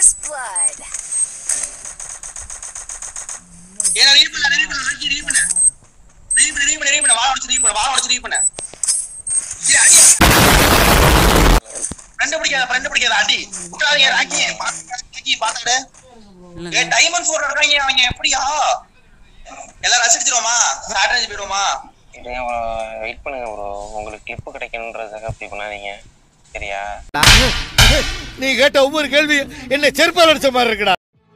First blood. ஏன்னா read பண்ண read பண்ண ஆக்கி ரீட் பண்ண ரீட் பண்ண ரீட் பண்ண ரீட் பண்ண வாழ உடைச்சு ரீட் பண்ண வாழ உடைச்சு ரீட் பண்ண சரி, அடி ஃப்ரெண்ட் பிடிக்காத ஃப்ரெண்ட் பிடிக்காத அடி விட்டாதீங்க ராக்கி ராக்கி பாத்தாடு ஏ டைமண்ட் ஃபோர் இருக்காங்க அவங்க எப்படியா எல்லாம் ரசிச்சிருவோமா ஸ்ட்ராட்டஜி போயிடுவோமா வெயிட் பண்ணுங்க ப்ரோ உங்களுக்கு கிளிப்பு கிடைக்கணுன்றதுக்காக அப்படி பண்ணாதீங்க சரியா நீ கேட்ட ஒவ்வொரு கேள்வி என்ன செருப்பால் அடிச்ச மாதிரி இருக்குடா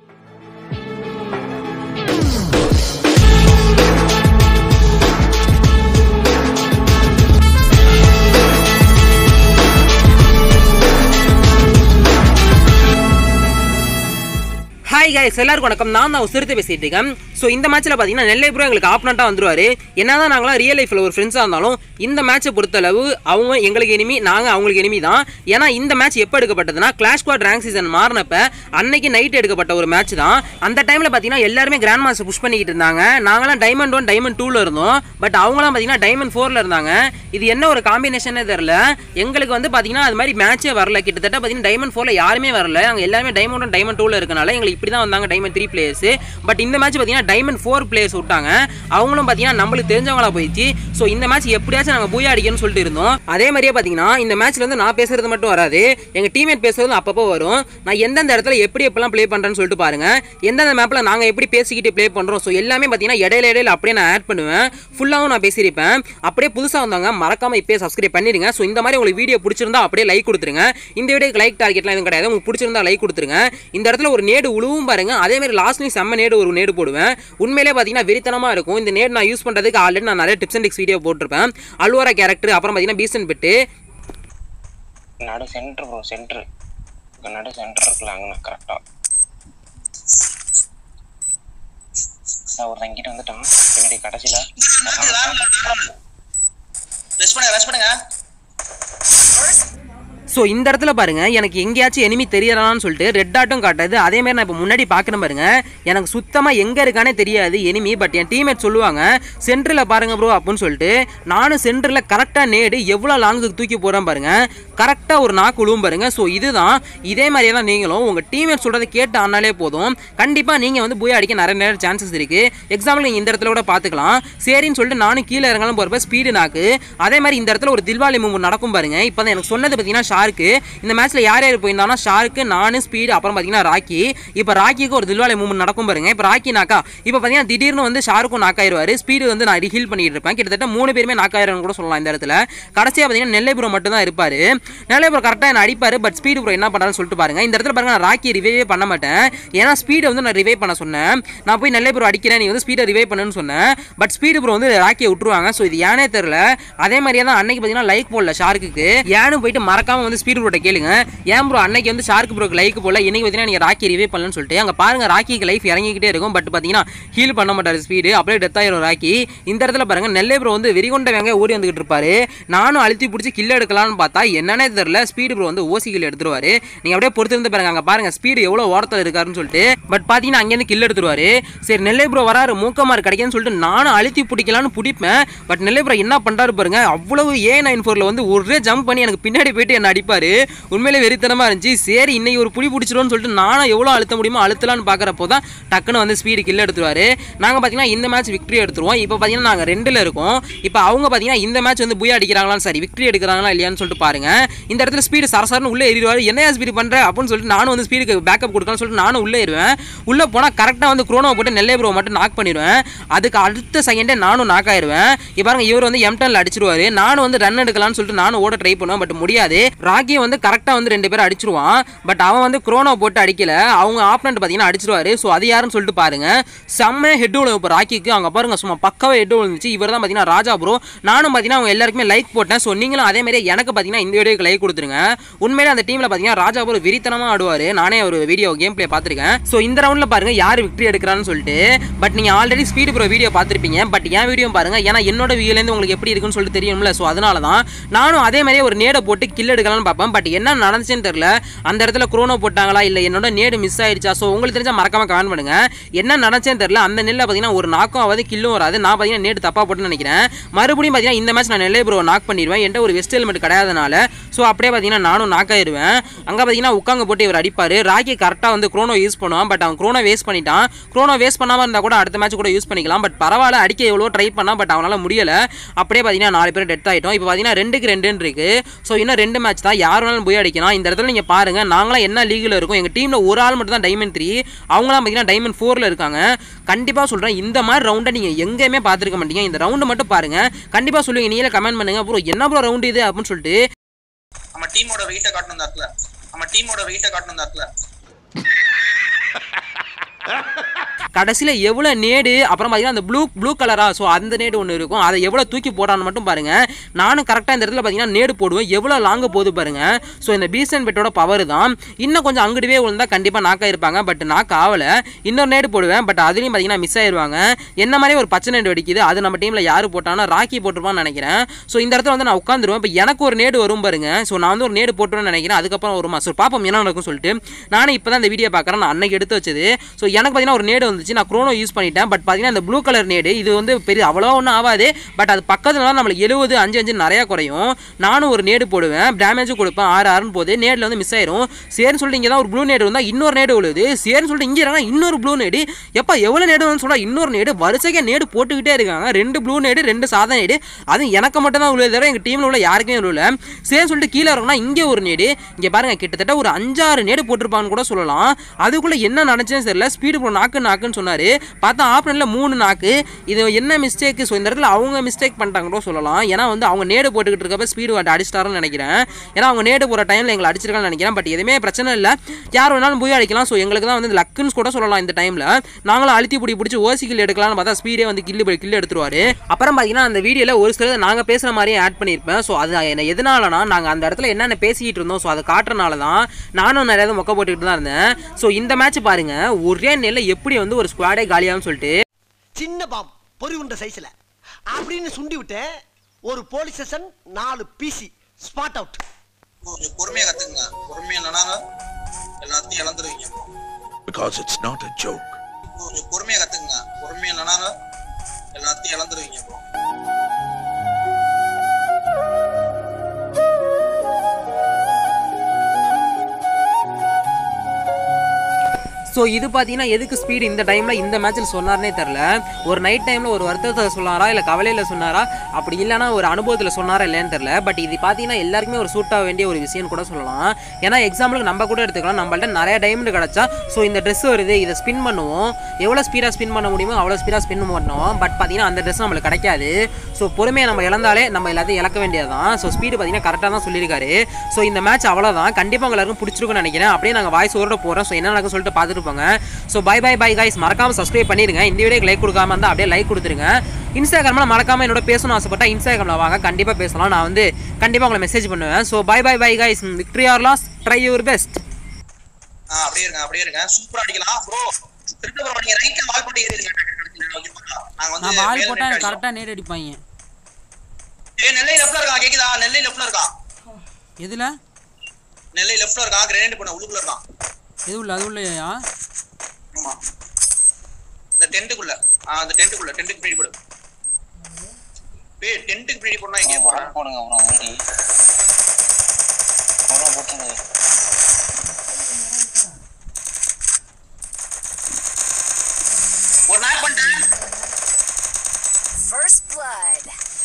ஹாய் guys எல்லாருக்கும் வணக்கம் நான் தான் சிறுத்தை பேசிட்டு இருக்கேன் ஸோ இந்த மேட்ச்சில் பார்த்தீங்கன்னா நெல்லை ப்ரோ எங்களுக்கு ஆப்பனண்ட்டாக வந்துருவாரு என்னதான் நாங்களாம் ரியல் லைஃப்பில் ஒரு ஃப்ரெண்ட்ஸாக இருந்தாலும் இந்த மேட்சை பொறுத்தளவு அவங்க எங்களுக்கு எனிமி நாங்கள் அவங்களுக்கு எனிமி தான் ஏன்னா இந்த மேட்ச் எப்போ எடுக்கப்பட்டதுன்னா கிளாஷ் ஸ்குவாட் ரேங்க் சீசன் மாறினப்ப அன்னைக்கு நைட் எடுக்கப்பட்ட ஒரு மேட்ச் தான் அந்த டைமில் பார்த்தீங்கன்னா எல்லாருமே கிராண்ட் மாஸ்டர் புஷ் பண்ணிக்கிட்டு இருந்தாங்க நாங்களாம் டைமண்ட் ஒன் டைமண்ட் டூவில் இருந்தோம் பட் அவங்களாம் பார்த்தீங்கன்னா டைமண்ட் ஃபோரில் இருந்தாங்க இது என்ன ஒரு காம்பினேஷனே தெரில எங்களுக்கு வந்து பார்த்தீங்கன்னா அது மாதிரி மேட்சே வரல கிட்டத்தட்ட பார்த்தீங்கன்னா டைமண்ட் ஃபோரில் யாருமே வரல நாங்கள் எல்லாருமே டைமண்ட் ஒன் டைமண்ட் டூவில் இருக்கனால எங்களுக்கு இப்படி தான் வந்தாங்க டைமண்ட் த்ரீ பிளேயர்ஸ் பட் இந்த மேட்ச் பார்த்தீங்கன்னா டைமண்ட் ஃபோர் பிளேயர்ஸ் விட்டாங்க அவங்களும் பார்த்தீங்கன்னா நம்மளுக்கு தெரிஞ்சவங்களா போயிடுச்சு ஸோ இந்த மேட்ச் எப்படியாச்சும் நாங்கள் பூயா அடிக்கணும்னு சொல்லிட்டு இருந்தோம் அதே மாதிரியே பார்த்தீங்கன்னா இந்த மேட்ச்ல வந்து நான் பேசுறது மட்டும் வராது எங்கள் டீம்மேட் பேசுறது அப்பப்போ வரும் நான் எந்தெந்த இடத்துல எப்படி எப்பெல்லாம் ப்ளே பண்ணுறேன்னு சொல்லிட்டு பாருங்க எந்தெந்த மேப்பில் நாங்கள் எப்படி பேசிக்கிட்டு ப்ளே பண்ணுறோம் ஸோ எல்லாமே பார்த்தீங்கன்னா இடையில இடையில அப்படியே நான் ஆட் பண்ணுவேன் ஃபுல்லாகவும் நான் பேசியிருப்பேன் அப்படியே புதுசாக வந்தாங்க மறக்காம இப்போயே சப்ஸ்கிரைப் பண்ணிடுங்க ஸோ இந்த மாதிரி உங்களுக்கு வீடியோ பிடிச்சிருந்தா அப்படியே லைக் கொடுத்துருங்க இந்த வீடியோக்கு லைக் டார்கெட்லாம் எதுவும் கிடையாது உங்களுக்கு பிடிச்சிருந்தா லைக் கொடுத்துருங்க இந்த இடத்துல ஒரு நேடு உழுவும் பாருங்க அதே மாதிரி லாஸ்ட்லையும் செம்ம நேடு ஒரு நேடு போடுவேன் உண்மையிலே பார்த்தீங்கன்னா வெறித்தனமாக இருக்கும் இந்த நேடு நான் யூஸ் பண்ணுறதுக்கு ஆல்ரெடி நான் நிறைய டிப்ஸ் அண்ட் டிக்ஸ் வீடியோ போட்டிருப்பேன் அல்வாரா கேரக்டர் அப்புறம் பார்த்தீங்கன்னா பீசன் பிட்டு நடு சென்டர் ப்ரோ சென்டர் நடு சென்டர் இருக்குல்ல அங்கே கரெக்டாக நான் ஒரு தங்கிட்டு வந்துட்டான் பின்னாடி கடைசியில் ரெஸ்ட் பண்ணுங்க ரெஸ்ட் பண்ணுங்க ஸோ இந்த இடத்துல பாருங்க எனக்கு எங்கேயாச்சும் எனிமி தெரியறான்னு சொல்லிட்டு ரெட் டாட்டும் காட்டுது அதே மாதிரி நான் இப்போ முன்னாடி பார்க்கணும் பாருங்க எனக்கு சுத்தமாக எங்கே இருக்கானே தெரியாது எனிமி பட் என் டீம்மேட் சொல்லுவாங்க சென்டரில் பாருங்க ப்ரோ அப்படின்னு சொல்லிட்டு நானும் சென்டரில் கரெக்டாக நேடு எவ்வளோ லாங்குக்கு தூக்கி போகிறேன் பாருங்க கரெக்டாக ஒரு நாக்கு உழுவும் பாருங்க ஸோ இதுதான் இதே மாதிரியே தான் நீங்களும் உங்கள் டீம்மேட் சொல்கிறத கேட்டு ஆனாலே போதும் கண்டிப்பாக நீங்கள் வந்து போய் அடிக்க நிறைய நேரம் சான்சஸ் இருக்குது எக்ஸாம்பிள் நீங்கள் இந்த இடத்துல கூட பார்த்துக்கலாம் சரின்னு சொல்லிட்டு நானும் கீழே இறங்கலாம் போகிறப்ப ஸ்பீடு நாக்கு அதே மாதிரி இந்த இடத்துல ஒரு தில்வாலி மூவ் நடக்கும் பாருங்க இப்போ தான் எனக்கு சொன்னது பார்த்தீங்கன்னா ஷார்க்கு இந்த மேட்ச்சில் யார் யார் போயிருந்தாங்கன்னா ஷார்க்கு நானு ஸ்பீடு அப்புறம் பார்த்தீங்கன்னா ராக்கி இப்போ ராக்கிக்கு ஒரு தில்வாலி மூவ் நடக்கும் பாருங்க இப்போ ராக்கி நாக்கா இப்போ பார்த்தீங்கன்னா திடீர்னு வந்து ஷாருக்கும் நாக்காயிருவாரு ஸ்பீடு வந்து நான் ஹீல் பண்ணிட்டு இருப்பேன் கிட்டத்தட்ட மூணு பேருமே நாக்காயிரம் கூட சொல்லலாம் இந்த இடத்துல கடைசியாக பார்த்தீங்கன்னா நெல்லை ப்ரோ மட்டும் தான் இருப்பார் நெல்லை ப்ரோ கரெக்டாக என்ன அடிப்பார் பட் ஸ்பீடு ப்ரோ என்ன பண்ணுறான்னு சொல்லிட்டு பாருங்க இந்த இடத்துல பாருங்க நான் ராக்கி ரிவைவே பண்ண மாட்டேன் ஏன்னா ஸ்பீடை வந்து நான் ரிவைவ் பண்ண சொன்னேன் நான் போய் நெல்லை ப்ரோ அடிக்கிறேன் நீ வந்து ஸ்பீடை ரிவைவ் பண்ணுன்னு சொன்னேன் பட் ஸ்பீடு ப்ரோ வந்து ராக்கியை விட்டுருவாங்க ஸோ இது ஏனே தெரில அதே மாதிரியே தான் அன்னைக்கு பார்த்தீங்கன்னா லைக் போடல ஷார்க்குக்கு ஏன்னு போயிட்டு மறக்காம வந்து ஸ்பீடு ப்ரோட்ட கேளுங்க ஏன் ப்ரோ அன்னைக்கு வந்து ஷார்க்கு ப்ரோக்கு லைக் போடல இன்னைக்கு பார்த்தீங்கன்னா நீங்கள் ராக்கி ரிவைவ் பண்ணலன்னு சொல்லிட்டு அங்கே பாருங்க ராக்கிக்கு லைஃப் இறங்கிக்கிட்டே இருக்கும் பட் பார்த்தீங்கன்னா ஹீல் பண்ண மாட்டார் ஸ்பீடு அப்படியே டெத் ஆயிரும் ராக்கி இந்த இடத்துல பாருங்க நெல்லை ப்ரோ வந்து வெறிகொண்ட வெங்க ஓடி வந்துகிட்டு இருப்பாரு நானும் அழுத்தி பிடிச்சி கில்ல எடுக்கலாம்னு பார்த்தா என்னன்னே தெரியல ஸ்பீடு ப்ரோ வந்து ஓசி கில் எடுத்துருவாரு நீங்க அப்படியே பொறுத்து இருந்து பாருங்க அங்க பாருங்க ஸ்பீடு எவ்வளவு ஓரத்தில் இருக்காருன்னு சொல்லிட்டு பட் பாத்தீங்கன்னா அங்கேருந்து கில் எடுத்துருவாரு சரி நெல்லை ப்ரோ வராரு மூக்கமார் கிடைக்குன்னு சொல்லிட்டு நானும் அழுத்தி பிடிக்கலாம்னு பிடிப்பேன் பட் நெல்லை ப்ரோ என்ன பண்றாரு பாருங்க அவ்வளவு ஏ நைன் ஃபோர்ல வந்து ஒரே ஜம்ப் பண்ணி எனக்கு பின்னாடி போயிட்டு என்ன அடிப்பாரு உண்மையிலே வெறித்தனமா இருந்துச்சு சரி இன்னைக்கு ஒரு புடி பிடிச்சிரும்னு சொல்லிட்டு நானும் எவ்வளோ அழுத்த முடியுமோ அழுத்தலாம்னு பார்க்குறப்போ தான் டக்குன்னு வந்து ஸ்பீடு கில் எடுத்துருவாரு நாங்கள் பார்த்தீங்கன்னா இந்த மேட்ச் விக்டரி எடுத்துருவோம் இப்போ பார்த்தீங்கன்னா நாங்கள் ரெண்டில் இருக்கோம் இப்போ அவங்க பார்த்தீங்கன்னா இந்த மேட்ச் வந்து புயா அடிக்கிறாங்களான்னு சரி விக்டரி எடுக்கிறாங்களா இல்லையான்னு சொல்லிட்டு பாருங்க இந்த இடத்துல ஸ்பீடு சரசரன்னு உள்ளே ஏறிடுவாரு என்னையா ஸ்பீடு பண்ணுற அப்படின்னு சொல்லிட்டு நானும் வந்து ஸ்பீடுக்கு பேக்கப் கொடுக்கலாம்னு சொல்லிட்டு நானும் உள்ளே ஏறுவேன் உள்ளே போனால் கரெக்டாக வந்து குரோனோ போட்டு நெல்லை ப்ரோ மட்டும் நாக் பண்ணிடுவேன் அதுக்கு அடுத்த செகண்டே நானும் நாக் ஆயிருவேன் இப்போ பாருங்க இவர் வந்து எம்டன்ல அடிச்சிருவாரு நானும் வந்து ரன் எடுக்கலாம்னு சொல்லிட்டு நானும் ஓட ட்ரை பண்ணுவேன் பட் முடியாது ராக்கியை வந்து கரெக்டாக வந்து ரெண்டு பேரும் அடிச்சிருவான் பட் அவன் வந்து குரோனோ போட்டு அடிக்கல அவங்க ஆப்னண்ட் பார்த்தீங்கன்னா அடிச்சிருவாரு ஸோ அது யாருன்னு சொல்லிட்டு பாருங்க செம்ம ஹெட் விழும் இப்போ ராக்கிக்கு அங்கே பாருங்க சும்மா பக்காவே ஹெட் விழுந்துச்சு இவர் தான் பார்த்தீங்கன்னா ராஜா ப்ரோ நானும் பார்த்தீங்கன்னா அவங்க எல்லாருக்குமே லைக் போட்டேன் ஸோ நீங்களும் அதே மாதிரி எனக்கு பார்த்தீங்கன்னா இந்த வீடியோக்கு லைக் கொடுத்துருங்க உண்மையிலே அந்த டீமில் பார்த்தீங்கன்னா ராஜா ப்ரோ விரித்தனமாக ஆடுவார் நானே ஒரு வீடியோ கேம் பிளே பார்த்துருக்கேன் ஸோ இந்த ரவுண்டில் பாருங்க யார் விக்டரி எடுக்கிறான்னு சொல்லிட்டு பட் நீங்கள் ஆல்ரெடி ஸ்பீடு ப்ரோ வீடியோ பார்த்துருப்பீங்க பட் என் வீடியோ பாருங்க ஏன்னா என்னோட வியூலேருந்து உங்களுக்கு எப்படி இருக்குன்னு சொல்லிட்டு தெரியும்ல ஸோ அதனால தான் நானும் அதே மாதிரியே ஒரு நேடை போட்டு கில் எடுக்கலாம்னு அடிச்சிடலாம்னு பார்ப்பேன் பட் என்ன நடந்துச்சுன்னு தெரியல அந்த இடத்துல குரோனோ போட்டாங்களா இல்லை என்னோட நேடு மிஸ் ஆயிடுச்சா ஸோ உங்களுக்கு தெரிஞ்சா மறக்காம கமெண்ட் பண்ணுங்க என்ன நடந்துச்சுன்னு தெரியல அந்த நெல்லில் பார்த்தீங்கன்னா ஒரு நாக்கும் ஆகாது கில்லும் வராது நான் பார்த்தீங்கன்னா நேடு தப்பா போட்டுன்னு நினைக்கிறேன் மறுபடியும் பார்த்தீங்கன்னா இந்த மேட்ச் நான் நெல்லை ப்ரோ நாக் பண்ணிடுவேன் என்கிட்ட ஒரு வெஸ்ட் ஹெல்மெட் கிடையாதனால ஸோ அப்படியே பார்த்தீங்கன்னா நானும் நாக் ஆயிருவேன் அங்கே பார்த்தீங்கன்னா உட்காங்க போட்டு இவர் அடிப்பார் ராக்கி கரெக்டாக வந்து குரோனோ யூஸ் பண்ணுவான் பட் அவன் குரோனோ வேஸ்ட் பண்ணிட்டான் குரோனோ வேஸ்ட் பண்ணாமல் இருந்தால் கூட அடுத்த மேட்ச் கூட யூஸ் பண்ணிக்கலாம் பட் பரவாயில்ல அடிக்க எவ்வளோ ட்ரை பண்ணால் பட் அவனால் முடியல அப்படியே பார்த்தீங்கன்னா நாலு பேர் டெத் ஆகிட்டோம் இப்போ பார்த்தீங்கன்னா ரெண்டுக்கு ரெண்டுன்னு இருக்கு ஸோ இன்னும் ரெண்டு மேட்ச் தான் யார் வேணாலும் போய் அடிக்கலாம் இந்த இடத்துல நீங்கள் பாருங்க நாங்களாம் என்ன லீகில் இருக்கோம் எங்கள் டீமில் ஒரு ஆள் மட்டும் தான் டைமண்ட் த்ரீ அவங்களாம் பார்த்தீங்கன்னா டைமண்ட் ஃபோரில் இருக்காங்க கண்டிப்பாக சொல்கிறேன் இந்த மாதிரி ரவுண்டை நீங்கள் எங்கேயுமே பார்த்துருக்க மாட்டீங்க இந்த ரவுண்டு மட்டும் பாருங்க கண்டிப்பாக சொல்லுவீங்க நீங்களே கமெண்ட் பண்ணுங்க ப்ரோ என்ன ப்ரோ ரவுண்டு இது அப்படின்னு சொல்லிட்டு நம்ம டீமோட வெயிட்ட காட்டணும் இந்த இடத்துல நம்ம டீமோட வெயிட்ட காட்டணும் இந்த இடத்துல கடைசியில் எவ்வளோ நேடு அப்புறம் பார்த்தீங்கன்னா அந்த ப்ளூ ப்ளூ கலரா ஸோ அந்த நேடு ஒன்று இருக்கும் அதை எவ்வளோ தூக்கி போடான்னு மட்டும் பாருங்க நானும் கரெக்டாக இந்த இடத்துல பார்த்தீங்கன்னா நேடு போடுவேன் எவ்வளோ லாங்க போகுது பாருங்க ஸோ இந்த பீசன் பெட்டோட பவர் தான் இன்னும் கொஞ்சம் அங்கிட்டவே விழுந்தா கண்டிப்பாக நாக் ஆயிருப்பாங்க பட் நாக் ஆகலை இன்னொரு நேடு போடுவேன் பட் அதுலேயும் பார்த்தீங்கன்னா மிஸ் ஆயிருவாங்க என்ன மாதிரி ஒரு பச்சை நேடு வெடிக்குது அது நம்ம டீமில் யார் போட்டானா ராக்கி போட்டிருப்பான்னு நினைக்கிறேன் ஸோ இந்த இடத்துல வந்து நான் உட்காந்துருவேன் இப்போ எனக்கு ஒரு நேடு வரும் பாருங்க ஸோ நான் வந்து ஒரு நேடு போட்டுருவேன்னு நினைக்கிறேன் அதுக்கப்புறம் வருமா ஸோ பார்ப்போம் என்ன நடக்கும் சொல்லிட்டு நானும் இப்போ தான் இந்த வீடியோ பார்க்குறேன் நான் அன்னைக்கு எடுத்து வச்சது ஸோ எனக்கு பார்த்தீங்கன்னா ஒரு நேடு வந்துச்சு நான் குரோனோ யூஸ் பண்ணிட்டேன் பட் பார்த்தீங்கன்னா இந்த ப்ளூ கலர் நேடு இது வந்து பெரிய அவ்வளோ ஒன்றும் ஆகாது பட் அது பக்கத்துல நம்மளுக்கு எழுபது அஞ்சு அஞ்சு நிறையா குறையும் நானும் ஒரு நேடு போடுவேன் டேமேஜும் கொடுப்பேன் ஆறு ஆறுன்னு போது நேடில் வந்து மிஸ் ஆயிரும் சரின்னு சொல்லிட்டு இங்கே தான் ஒரு ப்ளூ நேடு வந்தால் இன்னொரு நேடு விழுது சரின்னு சொல்லிட்டு இங்கே இருக்காங்க இன்னொரு ப்ளூ நேடு எப்போ எவ்வளோ நேடு வந்து சொல்ல இன்னொரு நேடு வரிசைக்கு நேடு போட்டுக்கிட்டே இருக்காங்க ரெண்டு ப்ளூ நேடு ரெண்டு சாதா நேடு அதுவும் எனக்கு மட்டும் தான் விழுது தவிர எங்கள் டீமில் உள்ள யாருக்குமே விழுல சரின்னு சொல்லிட்டு கீழே இருக்கணும்னா இங்கே ஒரு நேடு இங்கே பாருங்க கிட்டத்தட்ட ஒரு அஞ்சாறு நேடு போட்டிருப்பான்னு கூட சொல்லலாம் அதுக்குள்ளே என்ன நடந்துச்சுன்னு தெரியல ஸ்பீடு ப்ரோ நாக்கு நாக்குன்னு சொன்னார் பார்த்தா ஆப்ஷனில் மூணு நாக்கு இது என்ன மிஸ்டேக் ஸோ இந்த இடத்துல அவங்க மிஸ்டேக் பண்ணிட்டாங்க கூட சொல்லலாம் ஏன்னா வந்து அவங்க நேடு போட்டுக்கிட்டு இருக்கப்ப ஸ்பீடு வாட்டு அடிச்சிட்டாருன்னு நினைக்கிறேன் ஏன்னா அவங்க நேடு போகிற டைமில் எங்களை அடிச்சிருக்கான்னு நினைக்கிறேன் பட் எதுவுமே பிரச்சனை இல்லை யார் வேணாலும் போய் அடிக்கலாம் ஸோ எங்களுக்கு தான் வந்து லக்குன்னு கூட சொல்லலாம் இந்த டைமில் நாங்களும் அழுத்தி பிடி பிடிச்சி ஓசி கில் எடுக்கலாம்னு பார்த்தா ஸ்பீடே வந்து கில்லு கில்லு எடுத்துருவாரு அப்புறம் பார்த்தீங்கன்னா அந்த வீடியோவில் ஒரு சிலர் நாங்கள் பேசுகிற மாதிரியே ஆட் பண்ணியிருப்பேன் ஸோ அது என்ன எதனாலனா நாங்கள் அந்த இடத்துல என்னென்ன பேசிக்கிட்டு இருந்தோம் ஸோ அதை காட்டுறனால தான் நானும் நிறைய மொக்க போட்டுக்கிட்டு தான் இருந்தேன் ஸோ இந்த மேட்ச் பாருங்க ஒரே நெல்ல எப்படி வந்து ஒரு ஸ்குவாடே காலியாகும்னு சொல்லிட்டு சின்ன பாம் பொறி உண்ட சைஸ்ல அப்படின்னு சுண்டி விட்டேன் ஒரு போலீஸ் ஸ்டேஷன் நாலு பிசி ஸ்பாட் அவுட் கொஞ்சம் பொறுமையா கத்துங்க பொறுமையா இல்லைனாங்க எல்லாத்தையும் இழந்துருவீங்க Because it's not a joke. கொஞ்சம் பொறுமையா கத்துங்க பொறுமையா இல்லைனாங்க எல்லாத்தையும் இழந்துருவீங்க bro. ஸோ இது பார்த்தீங்கன்னா எதுக்கு ஸ்பீடு இந்த டைமில் இந்த மேட்ச்சில் சொன்னார்னே தெரில ஒரு நைட் டைமில் ஒரு வருத்தத்தை சொன்னாரா இல்லை கவலையில் சொன்னாரா அப்படி இல்லைனா ஒரு அனுபவத்தில் சொன்னாரா இல்லைன்னு தெரில பட் இது பார்த்தீங்கன்னா எல்லாருக்குமே ஒரு சூட் ஆக வேண்டிய ஒரு விஷயம்னு கூட சொல்லலாம் ஏன்னா எக்ஸாம்பிளுக்கு நம்ம கூட எடுத்துக்கலாம் நம்மள்ட்ட நிறைய டைமண்ட் கிடச்சா ஸோ இந்த ட்ரெஸ் வருது இதை ஸ்பின் பண்ணுவோம் எவ்வளோ ஸ்பீடாக ஸ்பின் பண்ண முடியுமோ அவ்வளோ ஸ்பீடாக ஸ்பின் பண்ணுவோம் பட் பார்த்தீங்கன்னா அந்த ட்ரெஸ் நம்மளுக்கு கிடைக்காது ஸோ பொறுமையை நம்ம இழந்தாலே நம்ம எல்லாத்தையும் இழக்க வேண்டியதுதான் ஸோ ஸ்பீடு பார்த்தீங்கன்னா கரெக்டாக தான் சொல்லியிருக்காரு ஸோ இந்த மேட்ச் அவ்வளோதான் கண்டிப்பாக எல்லாருக்கும் பிடிச்சிருக்கும்னு நினைக்கிறேன் அப்படியே நாங்கள் வாய்ஸ் ஓட போகிறோம் ஸோ என்ன நடக்கும் சொல்லிட்டு பார்த்துட்டு போங்க so bye bye bye guys மறக்காம சப்ஸ்கிரைப் பண்ணிருங்க இந்த வீடியோக்கு லைக் கொடுக்காம இருந்தால் அப்படியே லைக் கொடுத்துருங்க இன்ஸ்டாகிராமில் மறக்காம என்னோட பேசணும் ஆசைப்பட்டா இன்ஸ்டாகிராமில் வாங்க கண்டிப்பாக பேசலாம் நான் வந்து கண்டிப்பாக உங்களை மெசேஜ் பண்ணுவேன் so bye bye bye guys victory or loss try your best ஆ அப்படியே இருங்க அப்படியே இருங்க சூப்பரா அடிக்கலாம் ப்ரோ திருட்டு ப்ரோ நீங்க ரைட்ல வால் போட்டு ஏறிடுங்க நாங்க வந்து நான் பால் மேல போட்டால் நின்னு கரெக்டாக நேர் அடிப்பாங்க ஏய் நெல்லை லெஃப்ட்ல இருக்கா கேக்குதா நெல்லை லெஃப்ட்ல இருக்கா எதில் நெல்லை லெஃப்ட்ல இருக்கா கிரேனேட் பண்ண உள்ளுக்குள்ள இருக்கான் எது உள்ள அது உள்ளயா ஆமா இந்த டென்ட்டுக்குள்ள ஆ அந்த டென்ட்டுக்குள்ள டென்ட்டுக்கு பின்னாடி போடு ஏய் டென்ட்டுக்கு பின்னாடி போனா எங்க போறா வால் போடுங்க ப்ரோ முன்னாடி ப்ரோ போட்டுருங்க ஒரு நாக் பண்ணிட்டேன் First blood.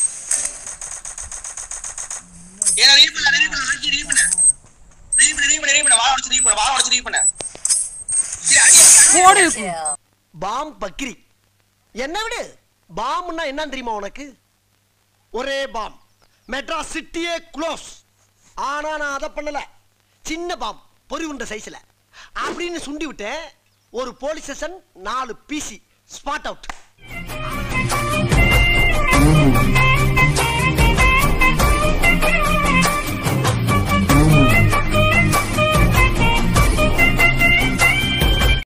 ஏய் நான் ரீட் பண்ண ரீட் பண்ண ஆக்கி ரீட் பண்ண ரீட் பண்ண ரீட் பண்ண ரீட் பண்ண வாழ உடைச்சு ரீட் பண்ண வாழ உடைச்சு ரீட் பண்ண சரி அடி அடி, அடி. Kill. பாம் பக்கிரி என்ன விடு பாம்னா என்ன தெரியுமா உனக்கு ஒரே பாம் மெட்ராஸ் சிட்டியே க்ளோஸ் ஆனா நான் அதை பண்ணல சின்ன பாம் பொறி உண்ட சைஸ்ல அப்படின்னு சுண்டி விட்டேன் ஒரு போலீஸ் ஸ்டேஷன் நாலு பிசி ஸ்பாட் அவுட்